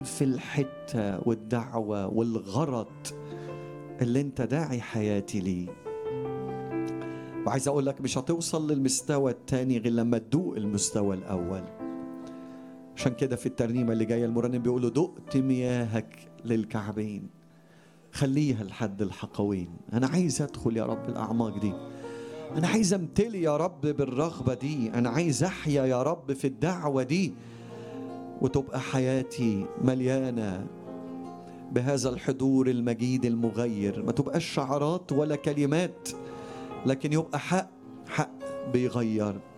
في الحتة والدعوة والغرض اللي انت داعي حياتي ليه وعايز اقول لك مش هتوصل للمستوى التاني غير لما تدوق المستوى الاول عشان كده في الترنيمة اللي جاية المرنم بيقولوا دقت مياهك للكعبين خليها لحد الحقوين انا عايز ادخل يا رب الاعماق دي انا عايز امتلي يا رب بالرغبة دي انا عايز احيا يا رب في الدعوة دي وتبقى حياتي مليانة بهذا الحضور المجيد المغير ما تبقاش شعارات ولا كلمات لكن يبقى حق حق بيغير